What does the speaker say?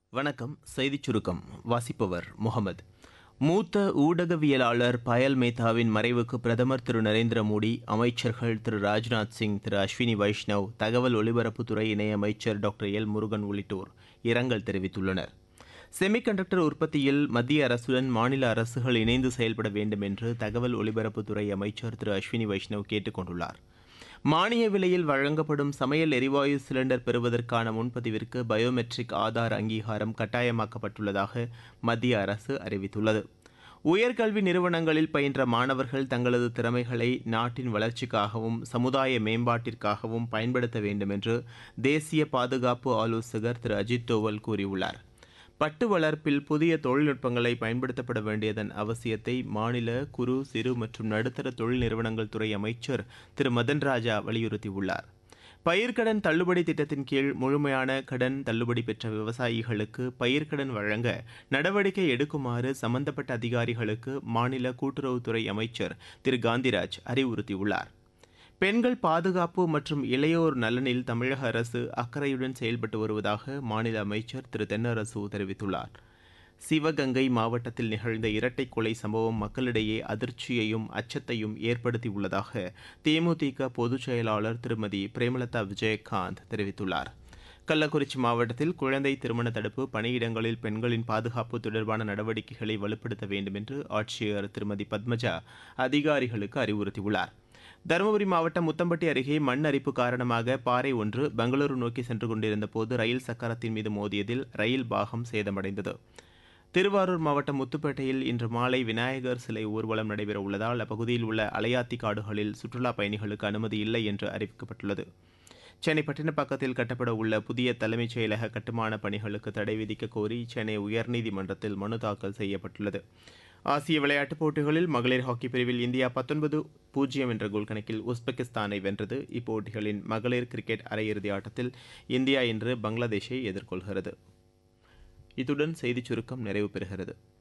வணக்கம் செய்திச் சுருக்கம் வாசிப்பவர் முகமது மூத்த ஊடகவியலாளர் பயல் மேத்தாவின் மறைவுக்கு பிரதமர் திரு நரேந்திர மோடி அமைச்சர்கள் திரு ராஜ்நாத் சிங் திரு அஸ்வினி வைஷ்ணவ் தகவல் ஒலிபரப்புத்துறை இணையமைச்சர் டாக்டர் எல் முருகன் உள்ளிட்டோர் இரங்கல் தெரிவித்துள்ளனர் செமிகண்டக்டர் உற்பத்தியில் மத்திய அரசுடன் மாநில அரசுகள் இணைந்து செயல்பட வேண்டும் என்று தகவல் ஒலிபரப்புத்துறை அமைச்சர் திரு அஸ்வினி வைஷ்ணவ் கேட்டுக் கொண்டுள்ளார் மானிய விலையில் வழங்கப்படும் சமையல் எரிவாயு சிலிண்டர் பெறுவதற்கான முன்பதிவிற்கு பயோமெட்ரிக் ஆதார் அங்கீகாரம் கட்டாயமாக்கப்பட்டுள்ளதாக மத்திய அரசு அறிவித்துள்ளது உயர்கல்வி நிறுவனங்களில் பயின்ற மாணவர்கள் தங்களது திறமைகளை நாட்டின் வளர்ச்சிக்காகவும் சமுதாய மேம்பாட்டிற்காகவும் பயன்படுத்த வேண்டும் என்று தேசிய பாதுகாப்பு ஆலோசகர் திரு அஜித் தோவல் கூறியுள்ளார் பட்டு வளர்ப்பில் புதிய தொழில்நுட்பங்களை பயன்படுத்தப்பட வேண்டியதன் அவசியத்தை மாநில குறு சிறு மற்றும் நடுத்தர தொழில் நிறுவனங்கள் துறை அமைச்சர் திரு மதன் ராஜா வலியுறுத்தியுள்ளார் பயிர்க்கடன் தள்ளுபடி திட்டத்தின் கீழ் முழுமையான கடன் தள்ளுபடி பெற்ற விவசாயிகளுக்கு பயிர்க்கடன் வழங்க நடவடிக்கை எடுக்குமாறு சம்பந்தப்பட்ட அதிகாரிகளுக்கு மாநில கூட்டுறவுத்துறை அமைச்சர் திரு காந்திராஜ் அறிவுறுத்தியுள்ளார் பெண்கள் பாதுகாப்பு மற்றும் இளையோர் நலனில் தமிழக அரசு அக்கறையுடன் செயல்பட்டு வருவதாக மாநில அமைச்சர் திரு தென்னரசு தெரிவித்துள்ளார் சிவகங்கை மாவட்டத்தில் நிகழ்ந்த இரட்டை கொலை சம்பவம் மக்களிடையே அதிர்ச்சியையும் அச்சத்தையும் ஏற்படுத்தியுள்ளதாக தேமுதிக பொதுச் செயலாளர் திருமதி பிரேமலதா விஜயகாந்த் தெரிவித்துள்ளார் கள்ளக்குறிச்சி மாவட்டத்தில் குழந்தை திருமண தடுப்பு பணியிடங்களில் பெண்களின் பாதுகாப்பு தொடர்பான நடவடிக்கைகளை வலுப்படுத்த வேண்டும் என்று ஆட்சியர் திருமதி பத்மஜா அதிகாரிகளுக்கு அறிவுறுத்தியுள்ளார் தருமபுரி மாவட்டம் முத்தம்பட்டி அருகே மண் அரிப்பு காரணமாக பாறை ஒன்று பெங்களூரு நோக்கி சென்று கொண்டிருந்த போது ரயில் சக்கரத்தின் மீது மோதியதில் ரயில் பாகம் சேதமடைந்தது திருவாரூர் மாவட்டம் முத்துப்பேட்டையில் இன்று மாலை விநாயகர் சிலை ஊர்வலம் நடைபெற உள்ளதால் அப்பகுதியில் உள்ள அலையாத்தி காடுகளில் சுற்றுலா பயணிகளுக்கு அனுமதி இல்லை என்று அறிவிக்கப்பட்டுள்ளது சென்னை பட்டினப்பாக்கத்தில் கட்டப்பட உள்ள புதிய தலைமைச் செயலக கட்டுமான பணிகளுக்கு தடை விதிக்க கோரி சென்னை உயர்நீதிமன்றத்தில் மனு தாக்கல் செய்யப்பட்டுள்ளது ஆசிய விளையாட்டுப் போட்டிகளில் மகளிர் ஹாக்கி பிரிவில் இந்தியா பத்தொன்பது பூஜ்ஜியம் என்ற கோல் கணக்கில் உஸ்பெகிஸ்தானை வென்றது இப்போட்டிகளின் மகளிர் கிரிக்கெட் அரையிறுதி ஆட்டத்தில் இந்தியா இன்று பங்களாதேஷை எதிர்கொள்கிறது இத்துடன் செய்திச் சுருக்கம் நிறைவு பெறுகிறது